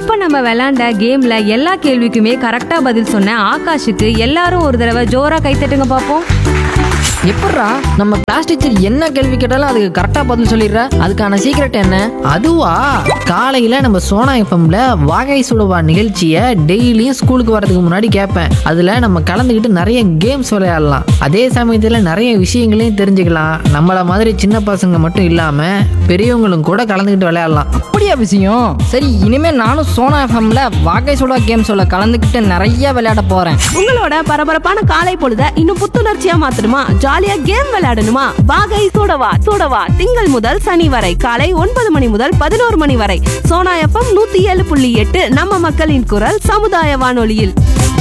இப்ப நம்ம விளையாண்ட கேம்ல எல்லா கேள்விக்குமே கரெக்டா பதில் சொன்ன ஆகாஷுக்கு எல்லாரும் ஒரு தடவை ஜோரா கைத்தட்டுங்க பாப்போம் எப்பட்றா நம்ம கிளாஸ் டீச்சர் என்ன கேள்வி கேட்டாலும் அதுக்கு கரெக்டாக பதில் சொல்லிடுற அதுக்கான சீக்ரெட் என்ன அதுவா காலையில் நம்ம சோனா எஃப்எம்ல வாகை சுடுவா நிகழ்ச்சியை டெய்லியும் ஸ்கூலுக்கு வரதுக்கு முன்னாடி கேட்பேன் அதில் நம்ம கலந்துக்கிட்டு நிறைய கேம்ஸ் விளையாடலாம் அதே சமயத்தில் நிறைய விஷயங்களையும் தெரிஞ்சுக்கலாம் நம்மளை மாதிரி சின்ன பசங்க மட்டும் இல்லாமல் பெரியவங்களும் கூட கலந்துக்கிட்டு விளையாடலாம் அப்படியா விஷயம் சரி இனிமே நானும் சோனா எஃப்எம்ல வாகை சுடா கேம் சொல்ல கலந்துக்கிட்டு நிறைய விளையாட போறேன் உங்களோட பரபரப்பான காலை பொழுத இன்னும் புத்துணர்ச்சியா மாத்தணுமா ஜாலியா கேம் விளையாடணுமா வாகை சூடவா சூடவா திங்கள் முதல் சனி வரை காலை ஒன்பது மணி முதல் பதினோரு மணி வரை சோனா எஃப்எம் நூத்தி ஏழு புள்ளி எட்டு நம்ம மக்களின் குரல் சமுதாய வானொலியில்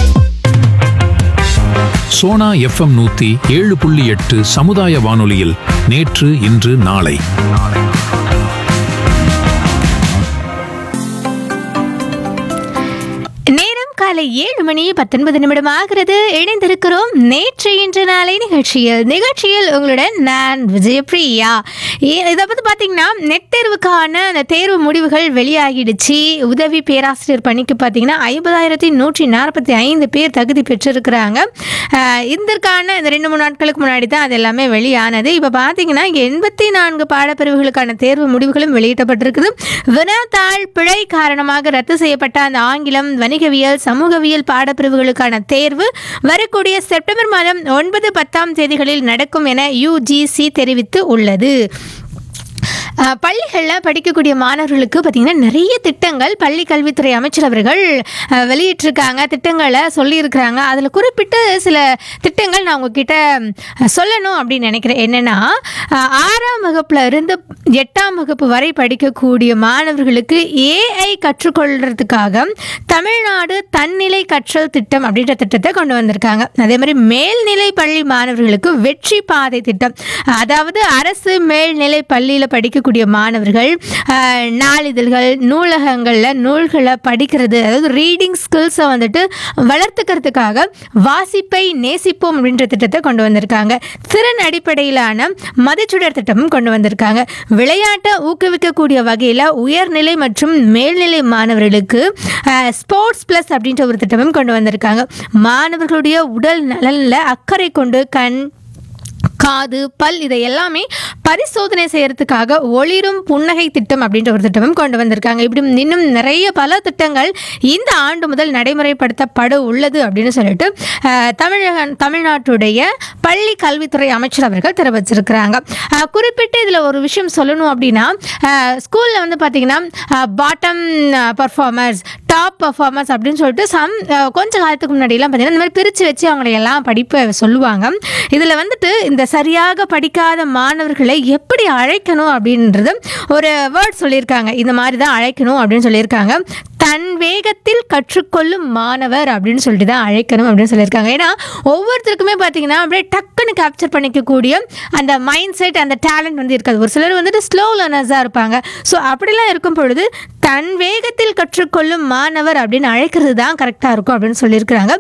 சோனா எஃப்எம் நூத்தி ஏழு புள்ளி எட்டு சமுதாய வானொலியில் நேற்று இன்று நாளை நேரம் காலை ஏழு மணி பத்தொன்பது நிமிடம் ஆகிறது இணைந்திருக்கிறோம் நேற்று இன்று நாளை நிகழ்ச்சியில் நிகழ்ச்சியில் உங்களுடன் நான் விஜயபிரியா ஏ- இதை பற்றி பார்த்தீங்கன்னா நெட் தேர்வுக்கான அந்த தேர்வு முடிவுகள் வெளியாகிடுச்சு உதவி பேராசிரியர் பணிக்கு பார்த்தீங்கன்னா ஐம்பதாயிரத்தி நூற்றி நாற்பத்தி ஐந்து பேர் தகுதி பெற்றிருக்கிறாங்க ஆஹ் இதற்கான இந்த ரெண்டு மூணு நாட்களுக்கு முன்னாடி தான் அது எல்லாமே வெளியானது இப்போ பார்த்தீங்கன்னா எண்பத்தி நான்கு பாடப்பிரிவுகளுக்கான தேர்வு முடிவுகளும் வெளியிடப்பட்டிருக்குது வினாத்தாள் பிழை காரணமாக ரத்து செய்யப்பட்ட அந்த ஆங்கிலம் வணிகவியல் சமூகவியல் பாடப்பிரிவுகளுக்கான தேர்வு வரக்கூடிய செப்டம்பர் மாதம் ஒன்பது பத்தாம் தேதிகளில் நடக்கும் என யுஜிசி தெரிவித்து உள்ளது அஹ், பள்ளிகளில் படிக்கக்கூடிய மாணவர்களுக்கு பார்த்திங்கன்னா நிறைய திட்டங்கள் பள்ளி கல்வித்துறை அமைச்சர் அவர்கள் அஹ், வெளியிட்டிருக்காங்க திட்டங்களை சொல்லியிருக்கிறாங்க அதில் குறிப்பிட்டு சில திட்டங்கள் நான் உங்ககிட்ட அஹ், சொல்லணும் அப்படின்னு நினைக்கிறேன் என்னென்னா ஆறாம் வகுப்புல இருந்து எட்டாம் வகுப்பு வரை படிக்கக்கூடிய மாணவர்களுக்கு ஏஐ கற்றுக்கொள்றதுக்காக தமிழ்நாடு தன்னிலை கற்றல் திட்டம் அப்படின்ற திட்டத்தை கொண்டு வந்திருக்காங்க அதே மாதிரி மேல்நிலை பள்ளி மாணவர்களுக்கு வெற்றி பாதை திட்டம் அதாவது அரசு மேல்நிலை பள்ளியில் படிக்கக்கூடிய மாணவர்கள் அஹ், நாளிதழ்கள் நூலகங்களில் நூல்களை படிக்கிறது அதாவது ரீடிங் ஸ்கில்ஸை வந்துட்டு வளர்த்துக்கிறதுக்காக வாசிப்பை நேசிப்போம் அப்படின்ற திட்டத்தை கொண்டு வந்திருக்காங்க திறன் அடிப்படையிலான மதிச்சுடர் திட்டமும் கொண்டு வந்திருக்காங்க விளையாட்டை ஊக்குவிக்கக்கூடிய வகையில் உயர்நிலை மற்றும் மேல்நிலை மாணவர்களுக்கு ஸ்போர்ட்ஸ் ப்ளஸ் அப்படின்ற ஒரு திட்டமும் கொண்டு வந்திருக்காங்க மாணவர்களுடைய உடல் நலனில் அக்கறை கொண்டு கண் காது பல் இதை எல்லாமே பரிசோதனை செய்யறதுக்காக ஒளிரும் புன்னகை திட்டம் அப்படின்ற ஒரு திட்டமும் கொண்டு வந்திருக்காங்க இப்படி இன்னும் நிறைய பல திட்டங்கள் இந்த ஆண்டு முதல் நடைமுறைப்படுத்தப்பட உள்ளது அப்படின்னு சொல்லிட்டு அஹ், தமிழக தமிழ்நாட்டுடைய பள்ளி கல்வித்துறை அமைச்சர் அவர்கள் தெரிவிச்சிருக்கிறாங்க அஹ், குறிப்பிட்டு இதில் ஒரு விஷயம் சொல்லணும் அப்படின்னா ஸ்கூலில் வந்து பார்த்தீங்கன்னா பாட்டம் பர்ஃபார்மர்ஸ் டாப் பர்ஃபார்மர்ஸ் அப்படின்னு சொல்லிட்டு சம் கொஞ்ச காலத்துக்கு முன்னாடிலாம் பார்த்தீங்கன்னா இந்த மாதிரி பிரித்து வச்சு அவங்களை எல்லாம் படிப்பை சொல்லுவாங்க இதில் வந்துட்டு இந்த சரியாக படிக்காத மாணவர்களை எப்படி அழைக்கணும் அப்படின்றது ஒரு வேர்ட் சொல்லியிருக்காங்க இந்த மாதிரி தான் அழைக்கணும் அப்படின்னு சொல்லியிருக்காங்க தன் வேகத்தில் கற்றுக்கொள்ளும் மாணவர் அப்படின்னு சொல்லிட்டு தான் அழைக்கணும் அப்படின்னு சொல்லியிருக்காங்க ஏன்னா ஒவ்வொருத்தருக்குமே பார்த்தீங்கன்னா அப்படியே டக்குன்னு கேப்சர் பண்ணிக்கக்கூடிய அந்த மைண்ட் செட் அந்த டேலண்ட் வந்து இருக்காது ஒரு சிலர் வந்துட்டு ஸ்லோ லேர்னர்ஸாக இருப்பாங்க ஸோ அப்படிலாம் இருக்கும் பொழுது தன் வேகத்தில் கற்றுக்கொள்ளும் மாணவர் அப்படின்னு அழைக்கிறது தான் கரெக்டாக இருக்கும் அப்படின்னு சொல்லியிருக்கிறாங்க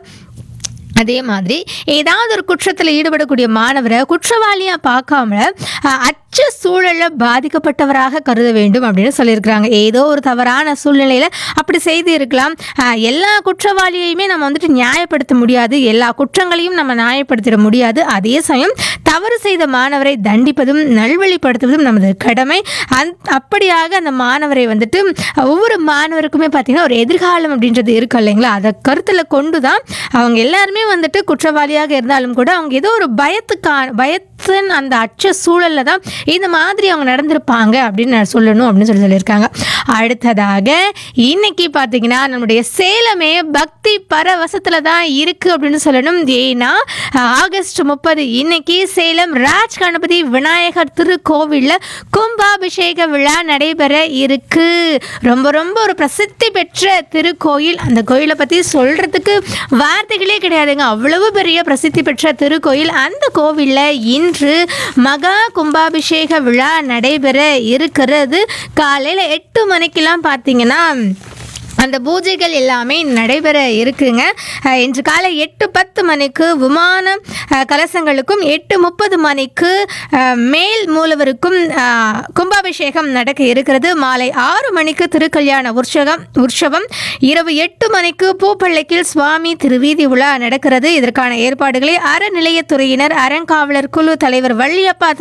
அதே மாதிரி ஏதாவது ஒரு குற்றத்தில் ஈடுபடக்கூடிய மாணவரை குற்றவாளியாக பார்க்காம அஹ், அச்ச சூழலில் பாதிக்கப்பட்டவராக கருத வேண்டும் அப்படின்னு சொல்லியிருக்கிறாங்க ஏதோ ஒரு தவறான சூழ்நிலையில் அப்படி செய்து இருக்கலாம் அஹ், எல்லா குற்றவாளியையுமே நம்ம வந்துட்டு நியாயப்படுத்த முடியாது எல்லா குற்றங்களையும் நம்ம நியாயப்படுத்திட முடியாது அதே சமயம் தவறு செய்த மாணவரை தண்டிப்பதும் நல்வழிப்படுத்துவதும் நமது கடமை அந் அப்படியாக அந்த மாணவரை வந்துட்டு ஒவ்வொரு மாணவருக்குமே பார்த்தீங்கன்னா ஒரு எதிர்காலம் அப்படின்றது இருக்கு இல்லைங்களா அதை கருத்தில் கொண்டு தான் அவங்க எல்லாருமே வந்துட்டு குற்றவாளியாக இருந்தாலும் கூட அவங்க ஏதோ ஒரு பயத்துக்கான பயத்தின் அந்த அச்ச சூழலில் தான் இந்த மாதிரி அவங்க நடந்திருப்பாங்க அப்படின்னு நான் சொல்லணும் அப்படின்னு சொல்லி சொல்லியிருக்காங்க அடுத்ததாக இன்னைக்கு பார்த்தீங்கன்னா நம்முடைய சேலமே பக்தி பரவசத்தில் தான் இருக்குது அப்படின்னு சொல்லணும் ஏன்னா ஆகஸ்ட் முப்பது இன்னைக்கு சேலம் ராஜ் கணபதி விநாயகர் திருக்கோவிலில் கும்பாபிஷேக விழா நடைபெற இருக்கு ரொம்ப ரொம்ப ஒரு பிரசித்தி பெற்ற திருக்கோயில் அந்த கோயிலை பற்றி சொல்கிறதுக்கு வார்த்தைகளே கிடையாதுங்க அவ்வளவு பெரிய பிரசித்தி பெற்ற திருக்கோயில் அந்த கோவிலில் இன்று மகா கும்பாபிஷேக விழா நடைபெற இருக்கிறது காலையில் எட்டு மணிக்கெல்லாம் பார்த்தீங்கன்னா அந்த பூஜைகள் எல்லாமே நடைபெற இருக்குங்க அஹ், இன்று காலை எட்டு பத்து மணிக்கு விமான அஹ், கலசங்களுக்கும் எட்டு முப்பது மணிக்கு அஹ், மேல் மூலவருக்கும் அஹ், கும்பாபிஷேகம் நடக்க இருக்கிறது மாலை ஆறு மணிக்கு திருக்கல்யாண உற்சவம் உற்சவம் இரவு எட்டு மணிக்கு பூப்பள்ளக்கில் சுவாமி திருவீதி உலா நடக்கிறது இதற்கான ஏற்பாடுகளை அறநிலையத்துறையினர் அறங்காவலர் குழு தலைவர் வள்ளியப்பா